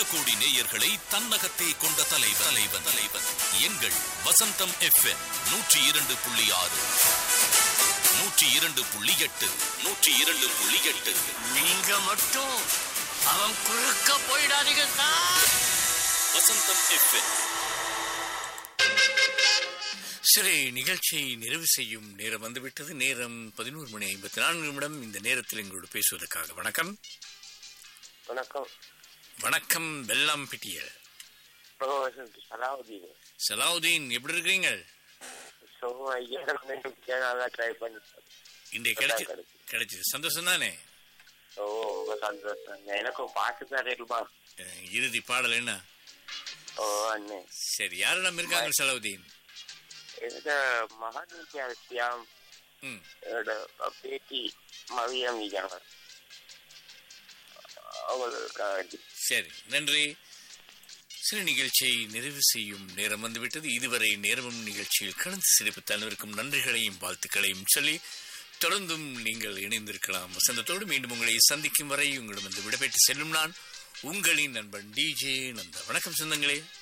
கோடி நேயர்களை தன்னகத்தே கொண்ட தலைவர் தலைவர் தலைவர் எங்கள் வசந்தம் எஃப்எம் நூற்றி இரண்டு புள்ளி ஆறு நூற்றி இரண்டு புள்ளி எட்டு நூற்றி இரண்டு புள்ளி எட்டு நீங்க மட்டும் அவன் குறுக்க போயிடாதீங்க சார் வசந்தம் எஃப்எம் சரி நிகழ்ச்சியை நிறைவு செய்யும் நேரம் வந்துவிட்டது நேரம் பதினோரு மணி ஐம்பத்தி நான்கு நிமிடம் இந்த நேரத்தில் எங்களோடு பேசுவதற்காக வணக்கம் வணக்கம் வணக்கம் வெள்ளம் பிட்டியல் ப்ரொஃபசர் சலாவுதீன் சலாவுதீன் எப்படி இருக்கிறீங்க ஸோ ஐயா நல்லா ட்ரை பண்ணி இன்றைய கிடைச்சி கிடைச்சது சந்தோஷம் தானே ஓ ரொம்ப சந்தோஷம் எனக்கும் பாட்டு தரேருமா அஹ், இறுதி பாடல் என்ன ஓ அண்ணே சரி யாரெல்லாம் இருக்காங்க சலாவுதீன் இந்த மகாநீதி அரசியாம் ம் பேட்டி மவியம் இருக்காங்க அவங்களுக்கு சரி நன்றி சிறு நிகழ்ச்சியை நிறைவு செய்யும் நேரம் வந்துவிட்டது இதுவரை நேரமும் நிகழ்ச்சியில் கலந்து சிரிப்பு அனைவருக்கும் நன்றிகளையும் வாழ்த்துக்களையும் சொல்லி தொடர்ந்தும் நீங்கள் இணைந்திருக்கலாம் வசந்தத்தோடு மீண்டும் உங்களை சந்திக்கும் வரை உங்களிடம் வந்து விடைபெற்று செல்லும் நான் உங்களின் நண்பன் டிஜே நந்தா வணக்கம் சொந்தங்களே